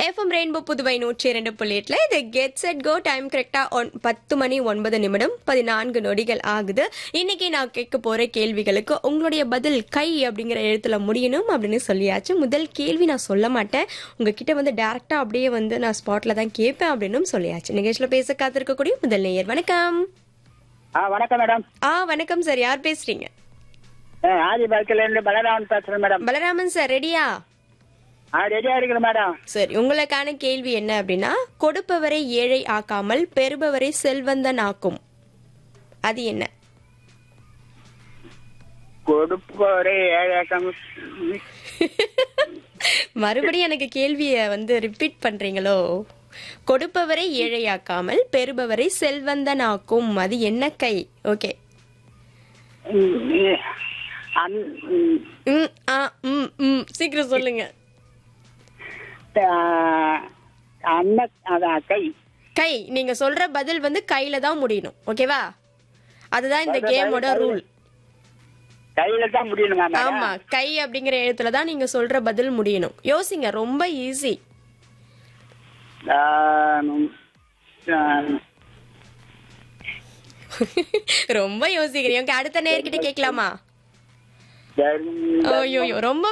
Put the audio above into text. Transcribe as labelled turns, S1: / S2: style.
S1: FM rainbow Puduvai நூற்றி இரண்டு புள்ளி எட்டுல இது கெட் செட் கோ டைம் கரெக்டா ஒன் பத்து மணி ஒன்பது நிமிடம் பதினான்கு நொடிகள் ஆகுது இன்னைக்கு நான் கேட்க போற கேள்விகளுக்கு உங்களுடைய பதில் கை அப்படிங்கிற எழுத்துல முடியணும் அப்படின்னு சொல்லியாச்சு முதல் கேள்வி நான் சொல்ல மாட்டேன் உங்ககிட்ட வந்து டைரக்டா அப்படியே வந்து நான் ஸ்பாட்ல தான் கேட்பேன் அப்படின்னு சொல்லியாச்சு நிகழ்ச்சியில பேச காத்திருக்கக்கூடிய முதல் நேயர் வணக்கம்
S2: ஆ வணக்கம் மேடம்
S1: ஆ வணக்கம் சார் யார் பேசுறீங்க
S2: ஆ, ஆதி பல்கில இருந்து பலராமன் பேசுறேன் மேடம்
S1: பலராமன் சார் ரெடியா
S2: ஆ ரெடியா இருக்கிறேன் மேடம்
S1: சரி உங்களுக்கான கேள்வி என்ன அப்படின்னா கொடுப்பவரை ஏழை ஆக்காமல் பெறுபவரை செல்வந்தன் ஆக்கும் அது என்ன
S2: கொடுப்பவரே ஏழாக்கம்
S1: மறுபடியும் எனக்கு கேள்வியை வந்து ரிப்பீட் பண்றீங்களோ கொடுப்பவரை ஏழையாக்காமல் பெறுபவரை செல்வந்தன் ஆக்கும் அது என்ன கை ஓகே ம் ஆ ம் ம் சீக்கிரம் சொல்லுங்க
S2: அன்ன அதான் கை
S1: கை நீங்க சொல்ற பதில் வந்து கையில தான் முடியணும் ஓகேவா அதுதான் இந்த கேமோட ரூல்
S2: கையில தான் முடியணுமா மேடம்
S1: ஆமா கை அப்படிங்கிற எழுத்துல தான் நீங்க சொல்ற பதில் முடியணும் யோசிங்க ரொம்ப ஈஸி
S2: ஆ, ம், ஆ,
S1: ரொம்ப யோசிக்கிறீங்க Okay, அடுத்த நேர்கிட்ட கேட்கலாமா
S2: தர்ம-
S1: ஐயோ ரொம்ப